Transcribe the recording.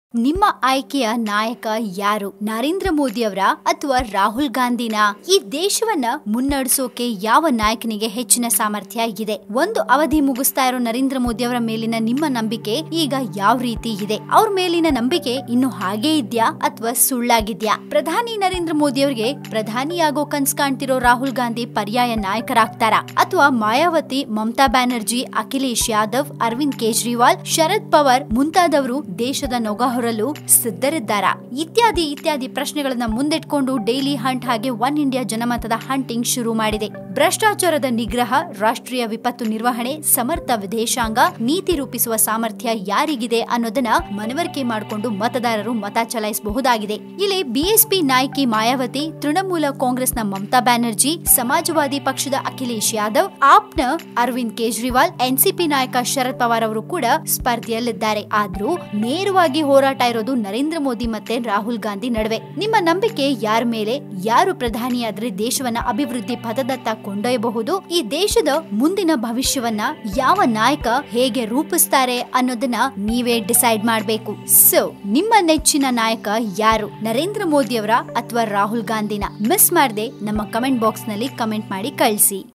ನಿಮ್ಮ ಆಯ್ಕೆಯ ನಾಯಕ ಯಾರು ನರೇಂದ್ರ ಮೋದಿ ಅವರ ಅಥವಾ ರಾಹುಲ್ ಗಾಂಧಿನ ಈ ದೇಶವನ್ನ ಮುನ್ನಡೆಸೋಕೆ ಯಾವ ನಾಯಕನಿಗೆ ಹೆಚ್ಚಿನ ಸಾಮರ್ಥ್ಯ ಇದೆ ಒಂದು ಅವಧಿ ಮುಗಿಸ್ತಾ ಇರೋ ನರೇಂದ್ರ ಮೋದಿ ಅವರ ಮೇಲಿನ ನಿಮ್ಮ ನಂಬಿಕೆ ಈಗ ಯಾವ ರೀತಿ ಇದೆ ಅವ್ರ ಮೇಲಿನ ನಂಬಿಕೆ ಇನ್ನು ಹಾಗೆ ಇದ್ಯಾ ಅಥವಾ ಸುಳ್ಳಾಗಿದ್ಯಾ ಪ್ರಧಾನಿ ನರೇಂದ್ರ ಮೋದಿ ಅವರಿಗೆ ಪ್ರಧಾನಿಯಾಗೋ ಕನ್ಸ್ ಕಾಣ್ತಿರೋ ರಾಹುಲ್ ಗಾಂಧಿ ಪರ್ಯಾಯ ನಾಯಕರಾಗ್ತಾರ ಅಥವಾ ಮಾಯಾವತಿ ಮಮತಾ ಬ್ಯಾನರ್ಜಿ ಅಖಿಲೇಶ್ ಯಾದವ್ ಅರವಿಂದ್ ಕೇಜ್ರಿವಾಲ್ ಶರದ್ ಪವಾರ್ ಮುಂತಾದವರು ದೇಶದ ನೊಗ ಹೊರಲು ಸಿದ್ಧರಿದ್ದಾರ ಇತ್ಯಾದಿ ಇತ್ಯಾದಿ ಪ್ರಶ್ನೆಗಳನ್ನ ಮುಂದಿಟ್ಕೊಂಡು ಡೈಲಿ ಹಂಟ್ ಹಾಗೆ ಒನ್ ಇಂಡಿಯಾ ಜನಮತದ ಹಂಟಿಂಗ್ ಶುರು ಮಾಡಿದೆ ಭ್ರಷ್ಟಾಚಾರದ ನಿಗ್ರಹ ರಾಷ್ಟ್ರೀಯ ವಿಪತ್ತು ನಿರ್ವಹಣೆ ಸಮರ್ಥ ವಿದೇಶಾಂಗ ನೀತಿ ರೂಪಿಸುವ ಸಾಮರ್ಥ್ಯ ಯಾರಿಗಿದೆ ಅನ್ನೋದನ್ನ ಮನವರಿಕೆ ಮಾಡಿಕೊಂಡು ಮತದಾರರು ಮತ ಚಲಾಯಿಸಬಹುದಾಗಿದೆ ಇಲ್ಲಿ ಬಿಎಸ್ಪಿ ನಾಯಕಿ ಮಾಯಾವತಿ ತೃಣಮೂಲ ಕಾಂಗ್ರೆಸ್ನ ಮಮತಾ ಬ್ಯಾನರ್ಜಿ ಸಮಾಜವಾದಿ ಪಕ್ಷದ ಅಖಿಲೇಶ್ ಯಾದವ್ ಆಪ್ನ ಅರವಿಂದ್ ಕೇಜ್ರಿವಾಲ್ ಎನ್ಸಿಪಿ ನಾಯಕ ಶರದ್ ಪವಾರ್ ಅವರು ಕೂಡ ಸ್ಪರ್ಧೆಯಲ್ಲಿದ್ದಾರೆ ಆದ್ರೂ ನೇರವಾಗಿ ಹೋರಾಟ ಇರೋದು ನರೇಂದ್ರ ಮೋದಿ ಮತ್ತೆ ರಾಹುಲ್ ಗಾಂಧಿ ನಡುವೆ ನಿಮ್ಮ ನಂಬಿಕೆ ಯಾರ ಮೇಲೆ ಯಾರು ಪ್ರಧಾನಿಯಾದ್ರೆ ದೇಶವನ್ನ ಅಭಿವೃದ್ಧಿ ಪಥದತ್ತ ಕೊಂಡೊಯ್ಯಬಹುದು ಈ ದೇಶದ ಮುಂದಿನ ಭವಿಷ್ಯವನ್ನ ಯಾವ ನಾಯಕ ಹೇಗೆ ರೂಪಿಸ್ತಾರೆ ಅನ್ನೋದನ್ನ ನೀವೇ ಡಿಸೈಡ್ ಮಾಡ್ಬೇಕು ಸೊ ನಿಮ್ಮ ನೆಚ್ಚಿನ ನಾಯಕ ಯಾರು ನರೇಂದ್ರ ಮೋದಿ ಅವರ ಅಥವಾ ರಾಹುಲ್ ಗಾಂಧಿನ ಮಿಸ್ ಮಾಡದೆ ನಮ್ಮ ಕಮೆಂಟ್ ಬಾಕ್ಸ್ ನಲ್ಲಿ ಕಮೆಂಟ್ ಮಾಡಿ ಕಳಿಸಿ